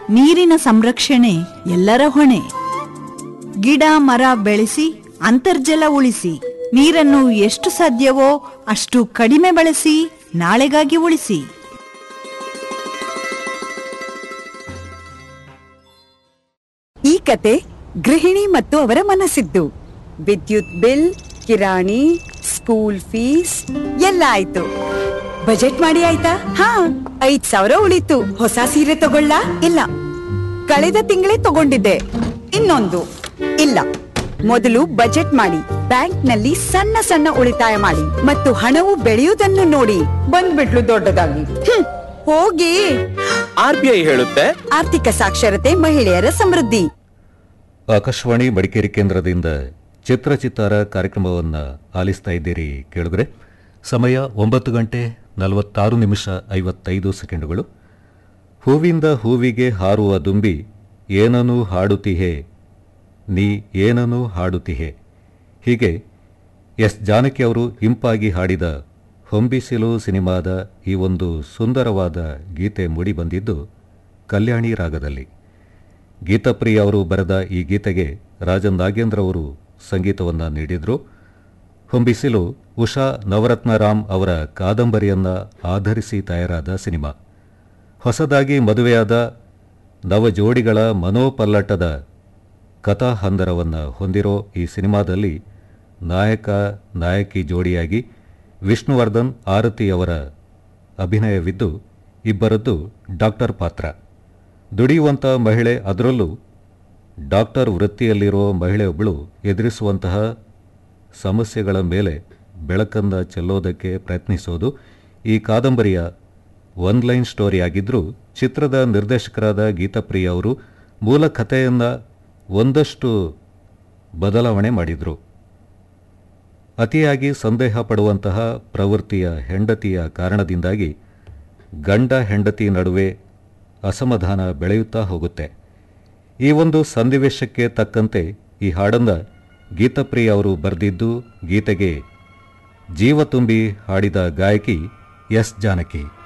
ನೀರಿನ ಸಂರಕ್ಷಣೆ ಎಲ್ಲರ ಹೊಣೆ ಗಿಡ ಮರ ಬೆಳೆಸಿ ಅಂತರ್ಜಲ ಉಳಿಸಿ ನೀರನ್ನು ಎಷ್ಟು ಸಾಧ್ಯವೋ ಅಷ್ಟು ಕಡಿಮೆ ಬಳಸಿ ನಾಳೆಗಾಗಿ ಉಳಿಸಿ ಈ ಕತೆ ಗೃಹಿಣಿ ಮತ್ತು ಅವರ ಮನಸ್ಸಿದ್ದು ವಿದ್ಯುತ್ ಬಿಲ್ ಕಿರಾಣಿ ಸ್ಕೂಲ್ ಫೀಸ್ ಎಲ್ಲ ಆಯ್ತು ಬಜೆಟ್ ಮಾಡಿ ಆಯ್ತಾ ಹಾ ಐದ್ ಸಾವಿರ ಉಳಿತು ಹೊಸ ಸೀರೆ ತಗೊಳ್ಳ ಇಲ್ಲ ಕಳೆದ ತಿಂಗಳೇ ತಗೊಂಡಿದ್ದೆ ಇನ್ನೊಂದು ಇಲ್ಲ ಮೊದಲು ಬಜೆಟ್ ಮಾಡಿ ಬ್ಯಾಂಕ್ನಲ್ಲಿ ಸಣ್ಣ ಸಣ್ಣ ಉಳಿತಾಯ ಮಾಡಿ ಮತ್ತು ಹಣವು ಬೆಳೆಯುವುದನ್ನು ನೋಡಿ ಬಂದ್ಬಿಟ್ಲು ದೊಡ್ಡದಾಗಿ ಹ್ಮ್, ಹೋಗಿ ಆರ್ ಬಿ ಐ ಹೇಳುತ್ತೆ ಆರ್ಥಿಕ ಸಾಕ್ಷರತೆ ಮಹಿಳೆಯರ ಸಮೃದ್ಧಿ ಆಕಾಶವಾಣಿ ಮಡಿಕೇರಿ ಕೇಂದ್ರದಿಂದ ಚಿತ್ರಚಿತ್ತಾರ ಕಾರ್ಯಕ್ರಮವನ್ನು ಆಲಿಸ್ತಾ ಇದ್ದೀರಿ ಕೇಳಿದ್ರೆ ಸಮಯ ಒಂಬತ್ತು ಗಂಟೆ ನಲವತ್ತಾರು ನಿಮಿಷ ಐವತ್ತೈದು ಸೆಕೆಂಡುಗಳು ಹೂವಿಂದ ಹೂವಿಗೆ ಹಾರುವ ದುಂಬಿ ಏನನು ಹಾಡುತ್ತಿಹೆ ನೀ ಏನನು ಹಾಡುತ್ತಿಹೆ ಹೀಗೆ ಎಸ್ ಜಾನಕಿ ಅವರು ಇಂಪಾಗಿ ಹಾಡಿದ ಹೊಂಬಿಸಿಲು ಸಿನಿಮಾದ ಈ ಒಂದು ಸುಂದರವಾದ ಗೀತೆ ಮೂಡಿಬಂದಿದ್ದು ಕಲ್ಯಾಣಿ ರಾಗದಲ್ಲಿ ಗೀತಪ್ರಿಯ ಅವರು ಬರೆದ ಈ ಗೀತೆಗೆ ರಾಜನ್ ನಾಗೇಂದ್ರ ಅವರು ಸಂಗೀತವನ್ನು ನೀಡಿದರು ಹೊಂಬಿಸಿಲು ಉಷಾ ನವರತ್ನರಾಮ್ ಅವರ ಕಾದಂಬರಿಯನ್ನ ಆಧರಿಸಿ ತಯಾರಾದ ಸಿನಿಮಾ ಹೊಸದಾಗಿ ಮದುವೆಯಾದ ನವಜೋಡಿಗಳ ಮನೋಪಲ್ಲಟದ ಕಥಾಹಂದರವನ್ನು ಹೊಂದಿರೋ ಈ ಸಿನಿಮಾದಲ್ಲಿ ನಾಯಕ ನಾಯಕಿ ಜೋಡಿಯಾಗಿ ವಿಷ್ಣುವರ್ಧನ್ ಆರತಿಯವರ ಅಭಿನಯವಿದ್ದು ಇಬ್ಬರದ್ದು ಡಾಕ್ಟರ್ ಪಾತ್ರ ದುಡಿಯುವಂಥ ಮಹಿಳೆ ಅದರಲ್ಲೂ ಡಾಕ್ಟರ್ ವೃತ್ತಿಯಲ್ಲಿರೋ ಮಹಿಳೆಯೊಬ್ಬಳು ಎದುರಿಸುವಂತಹ ಸಮಸ್ಯೆಗಳ ಮೇಲೆ ಬೆಳಕನ್ನು ಚೆಲ್ಲೋದಕ್ಕೆ ಪ್ರಯತ್ನಿಸೋದು ಈ ಕಾದಂಬರಿಯ ಒನ್ ಲೈನ್ ಸ್ಟೋರಿ ಆಗಿದ್ದರೂ ಚಿತ್ರದ ನಿರ್ದೇಶಕರಾದ ಗೀತಪ್ರಿಯ ಅವರು ಮೂಲ ಕಥೆಯನ್ನು ಒಂದಷ್ಟು ಬದಲಾವಣೆ ಮಾಡಿದರು ಅತಿಯಾಗಿ ಸಂದೇಹ ಪಡುವಂತಹ ಪ್ರವೃತ್ತಿಯ ಹೆಂಡತಿಯ ಕಾರಣದಿಂದಾಗಿ ಗಂಡ ಹೆಂಡತಿ ನಡುವೆ ಅಸಮಾಧಾನ ಬೆಳೆಯುತ್ತಾ ಹೋಗುತ್ತೆ ಈ ಒಂದು ಸನ್ನಿವೇಶಕ್ಕೆ ತಕ್ಕಂತೆ ಈ ಹಾಡನ್ನು ಗೀತಪ್ರಿಯ ಅವರು ಬರೆದಿದ್ದು ಗೀತೆಗೆ ಜೀವ ತುಂಬಿ ಹಾಡಿದ ಗಾಯಕಿ ಎಸ್ ಜಾನಕಿ